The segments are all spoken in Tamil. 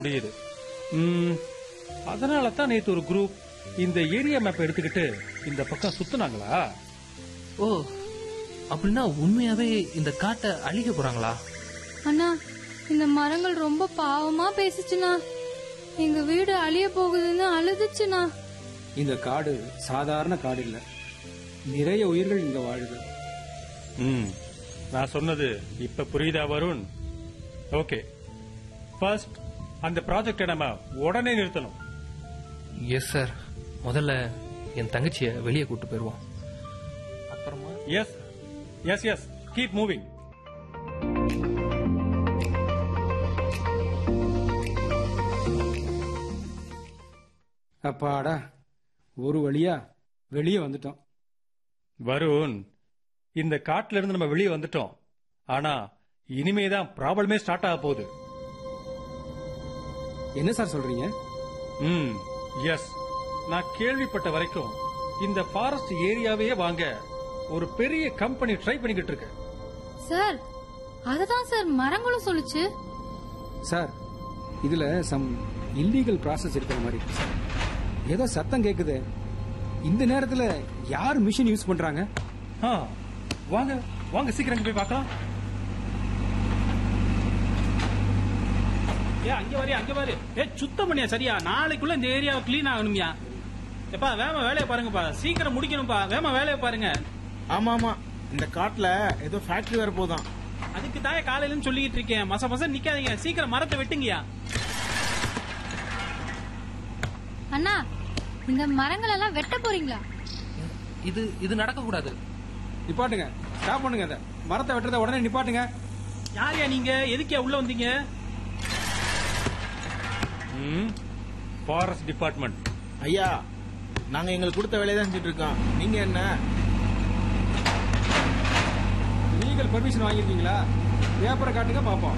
முடியுது ம், அதனால தான் நேத்து ஒரு குரூப் இந்த ஏரியா மேப் எடுத்துக்கிட்டு இந்த பக்கம் சுத்துனாங்களா ஓ அப்படின்னா உண்மையாவே இந்த காட்டை அழிக்க போறாங்களா அண்ணா இந்த மரங்கள் ரொம்ப பாவமா பேசுச்சுண்ணா எங்க வீடு அழிய போகுதுன்னு அழுதுச்சுண்ணா இந்த காடு சாதாரண காடு இல்ல நிறைய உயிர்கள் இங்க வாழுது ம் நான் சொன்னது இப்ப புரியுதா வருண் ஓகே ஃபர்ஸ்ட் அந்த ப்ராஜெக்டை நம்ம உடனே நிறுத்தணும் எஸ் சார் முதல்ல என் தங்கச்சிய வெளியே கூட்டு போயிருவோம் அப்புறமா yes yes yes keep moving அப்பாடா ஒரு வழியா வெளியே வந்துட்டோம் வருண் இந்த காட்டுல இருந்து நம்ம வெளியே வந்துட்டோம் ஆனா இனிமேதான் ப்ராப்ளமே ஸ்டார்ட் ஆக போகுது என்ன சார் சொல்றீங்க ம் எஸ் நான் கேள்விப்பட்ட வரைக்கும் இந்த ஃபாரஸ்ட் ஏரியாவையே வாங்க ஒரு பெரிய கம்பெனி ட்ரை பண்ணிக்கிட்டு இருக்கு சார் அததான் சார் மரங்களும் சொல்லுச்சு சார் இதுல சம் இல்லீகல் ப்ராசஸ் இருக்கிற மாதிரி இருக்கு சார் ஏதோ சத்தம் கேக்குது இந்த நேரத்துல யார் மிஷின் யூஸ் பண்றாங்க ஆ, வாங்க வாங்க சீக்கிரம் இங்க போய் பார்க்கலாம் ஏ அங்க வரியா அங்க பாரு ஏ சுத்தம் பண்ணியா சரியா நாளைக்குள்ள இந்த ஏரியாவை க்ளீன் ஆகணும்யா எப்பா வேம வேலையை பாருங்கப்பா சீக்கிரம் முடிக்கணும்ப்பா வேம வேலையை பாருங்க ஆமா ஆமா இந்த காட்டுல ஏதோ ஃபேக்டரி வர போதான் அதுக்கு தான் காலையில சொல்லிட்டு இருக்கேன் மச மச நிக்காதீங்க சீக்கிரம் மரத்தை வெட்டுங்கயா அண்ணா இந்த மரங்கள் எல்லாம் வெட்ட போறீங்களா இது இது நடக்க கூடாது நிப்பாட்டுங்க ஸ்டாப் பண்ணுங்க அதை மரத்தை வெட்டுறத உடனே நிப்பாட்டுங்க யாரையா நீங்க எதுக்கே உள்ள வந்தீங்க ம் ஃபாரஸ்ட் டிபார்ட்மெண்ட் ஐயா நாங்க எங்களுக்கு கொடுத்த வேலையை தான் செஞ்சுட்டு இருக்கோம் நீங்க என்ன லீகல் பர்மிஷன் வாங்கியிருக்கீங்களா பேப்பரை காட்டுங்க பாப்போம்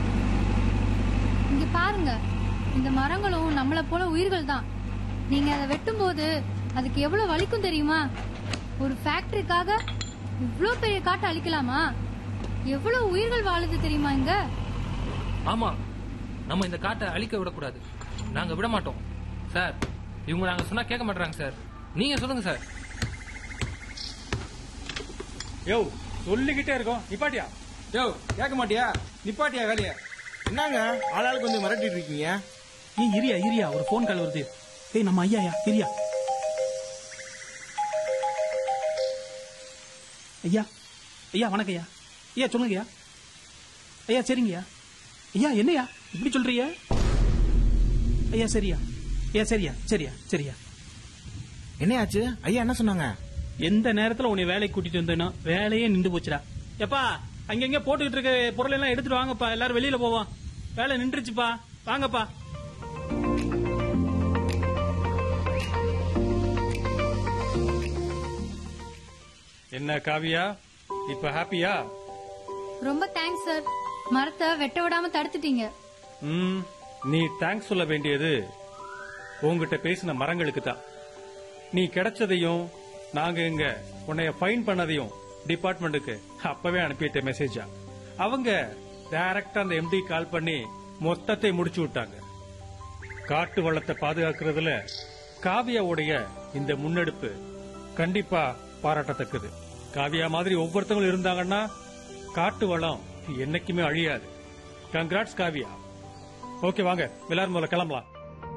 இங்க பாருங்க இந்த மரங்களும் நம்மள போல உயிர்கள் தான் நீங்க அதை வெட்டும்போது அதுக்கு எவ்வளவு வலிக்கும் தெரியுமா ஒரு ஃபேக்டரிக்காக இவ்ளோ பெரிய காட்டை அழிக்கலாமா எவ்வளவு உயிர்கள் வாழுது தெரியுமா இங்க ஆமா நம்ம இந்த காட்டை அழிக்க விடக்கூடாது நாங்க விட மாட்டோம் சார் இவங்க நாங்க சொன்னா கேட்க மாட்டாங்க சார் நீங்க சொல்லுங்க சார் யோ சொல்லிக்கிட்டே இருக்கோம் நிப்பாட்டியா யோ கேட்க மாட்டியா நிப்பாட்டியா வேலைய என்னங்க ஆளாளுக்கு வந்து மிரட்டிட்டு இருக்கீங்க ஏன் இரியா இரியா ஒரு ஃபோன் கால் வருது ஏய் நம்ம ஐயாயா இரியா ஐயா ஐயா வணக்கம் ஐயா ஐயா சொல்லுங்க ஐயா ஐயா சரிங்கய்யா ஐயா என்னய்யா இப்படி சொல்றீங்க ஐயா சரியா ஐயா சரியா சரியா சரியா என்னையாச்சு ஐயா என்ன சொன்னாங்க எந்த நேரத்துல உன்னை வேலைக்கு கூட்டிட்டு வந்தேனோ வேலையே நின்று போச்சுடா எப்பா அங்கங்க போட்டுக்கிட்டு இருக்க பொருள் எல்லாம் எடுத்துட்டு வாங்கப்பா எல்லாரும் வெளியில போவோம் வேலை நின்றுச்சுப்பா வாங்கப்பா என்ன காவியா இப்ப ஹாப்பியா ரொம்ப தேங்க்ஸ் சார் மரத்தை வெட்ட விடாம தடுத்துட்டீங்க ம் நீ தேங்க்ஸ் சொல்ல வேண்டியது உன்கிட்ட பேசின மரங்களுக்கு தான் நீ கிடைச்சதையும் நாங்க இங்க உன்னைய ஃபைன் பண்ணதையும் டிபார்ட்மெண்ட்டுக்கு அப்பவே அனுப்பிட்ட மெசேஜா அவங்க டைரக்டா அந்த எம்டி கால் பண்ணி மொத்தத்தை முடிச்சு விட்டாங்க காட்டு வளத்தை பாதுகாக்கிறதுல காவியாவுடைய இந்த முன்னெடுப்பு கண்டிப்பா பாராட்டத்தக்கது காவியா மாதிரி ஒவ்வொருத்தவங்களும் இருந்தாங்கன்னா காட்டு வளம் என்னைக்குமே அழியாது கங்க்ராட்ஸ் காவியா ஓகே வாங்க எல்லாரும் முதல்ல கிளம்பலாம்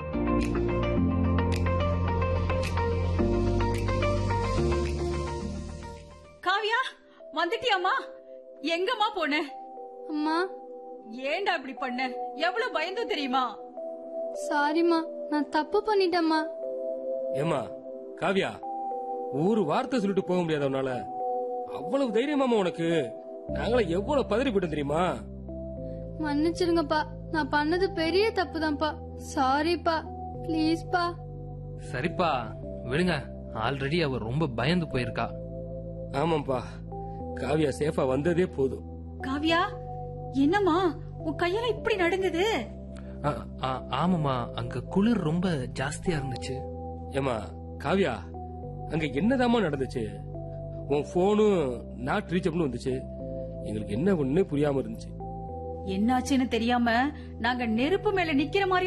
காவியா வந்துட்டியாமா எங்கம்மா போன அம்மா ஏன்டா இப்படி பண்ண எவ்வளவு பயந்தோம் தெரியுமா சாரிம்மா நான் தப்பு பண்ணிட்டேம்மா ஏமா காவியா ஒரு வார்த்தை சொல்லிட்டு போக முடியாது அவனால அவ்வளவு தைரியமாமா உனக்கு நாங்கள எவ்வளவு பதறி போயிட்டோம் தெரியுமா மன்னிச்சிருங்கப்பா நான் பண்ணது பெரிய தப்புதான்ப்பா சாரிப்பா ப்ளீஸ்ப்பா சரிப்பா விடுங்க ஆல்ரெடி அவ ரொம்ப பயந்து போயிருக்கா ஆமாப்பா காவியா சேஃபா வந்ததே போதும் காவியா என்னம்மா உன் கையெல்லாம் இப்படி நடுங்குது ஆ, ஆ, ஆமாமா அங்க குளிர் ரொம்ப ஜாஸ்தியா இருந்துச்சு ஏமா காவியா அங்க என்னதாம்மா நடந்துச்சு உன் போனும் நாட் ரீச்சப்னு வந்துச்சு எங்களுக்கு என்ன ஒண்ணு புரியாம இருந்துச்சு என்னாச்சுன்னு தெரியாம நாங்க நெருப்பு மேல நிக்கிற மாதிரி